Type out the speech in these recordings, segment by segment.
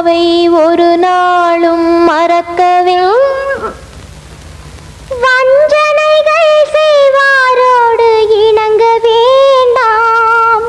வாழ்வை ஒரு நாளும் மறக்கவில் வஞ்சனைகள் செய்வாரோடு இணங்க வேண்டாம்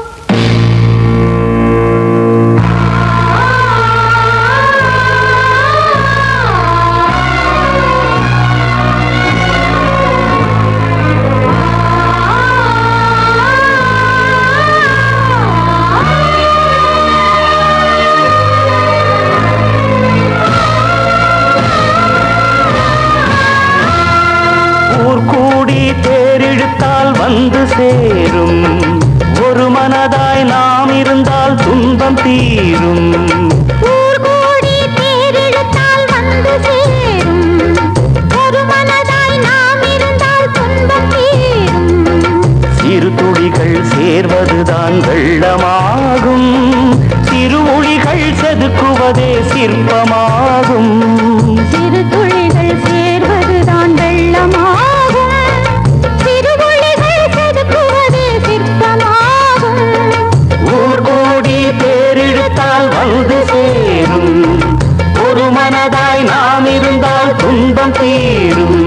ஊர் கூடி தேரிழுத்தால் வந்து சேரும் ஒரு மனதாய் நாம் இருந்தால் துன்பம் தீரும் ஊர் கூடி தேரிழுத்தால் வந்து சேரும் ஒரு மனதாய் நாம் இருந்தால் துன்பம் தீரும் சிறு துளிகள் சேர்வதுதான் வெள்ளமாகும் சிறு ஒளிகள் செதுக்குவதே சிற்பமாகும் சிறு துளிகள் சேர்வதுதான் வெள்ளமாகும் சிறு துளிகள் செதுக்குவது சிற்பமாகும் ஊர் கூடி தேரிழுத்தால் வந்து சேரும் ஒரு மனதாய் நாம் இருந்தால் துன்பம் தீரும்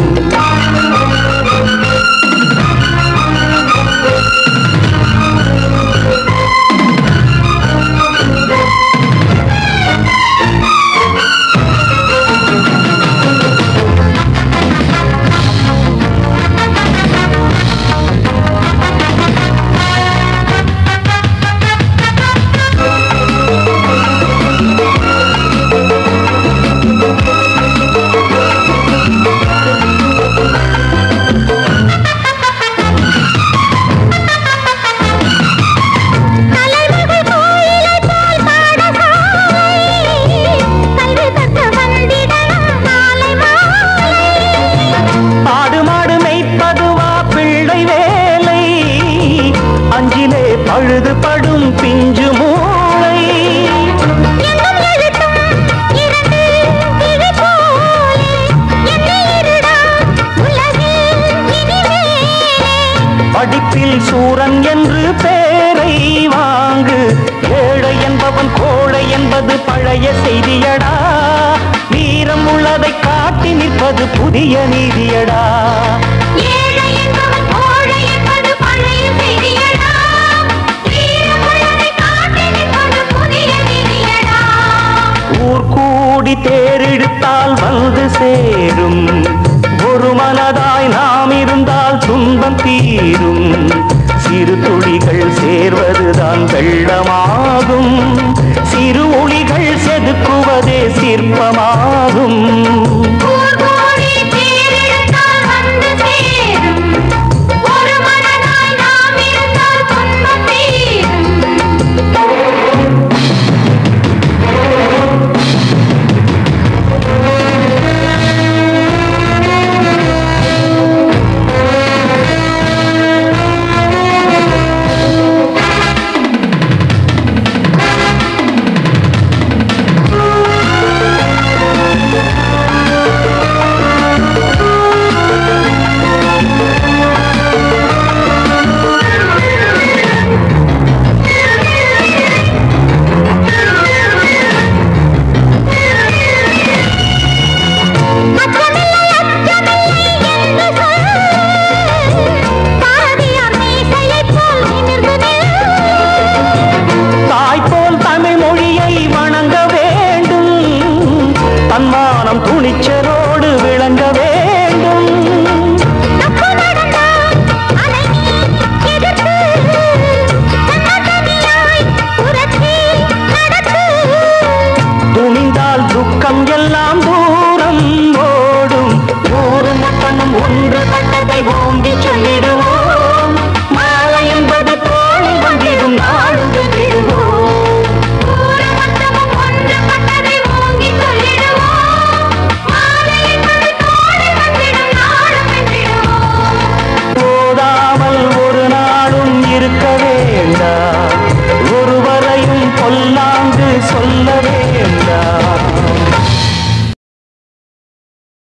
தலைமகள் கோயிலைப் போல் பாடசாலை, கல்வி கற்க வந்திடலாம் நாளை மாலை. ஆடு மாடு மேய்ப்பதுவா பிள்ளை வேலை அஞ்சிலே பழுது படும் பிஞ்சு மூளை எங்கும் எழுத்தும் இரண்டு விழி போலே, என்னை இருடா உலகில் இனிமேலே. படிப்பில் சூரன் என்று பேரை வாங்கு ஏழை என்பவன் கோழை என்பது பழைய செய்தியடா வீரம் உள்ளதை காட்டி நிற்பது புதிய நீதியடா ஏழை என்பவன் கோழை என்பது பழைய செய்தியடா. வீரமுள்ளதை காட்டி நிற்பது புதிய விதியடா. ஊர் கூடி தேரெடுத்தால் வந்து சேரும் ஒரு மனதாய் நாம் இருந்தால் துன்பம் தீரும் சிறு துளிகள் சேர்வதுதான் வெள்ளமாகும் சிறு ஒளிகள் செதுக்குவதே சிற்பமாகும் ஊர் கூடி தேரெடுத்தால் வந்து சேரும். ஒரு மனதாய் நாம் இருந்தால் துன்பம் தீரும். அச்சமில்லை, அச்சமில்லை என்று சொல். பாரதியார் மீசையைப் போல் நிமிர்ந்து நில். தாய் போல் தமிழ் மொழியை வணங்க வேண்டும் தன்மானம் துணிச்சலோடு விளங்க வேண்டும் தப்பு நடந்தால் அதை நீ எதிர்த்து. தன்னந்தனியாய் புரட்சி நடத்து. துணிந்தால் துக்கம் எல்லாம்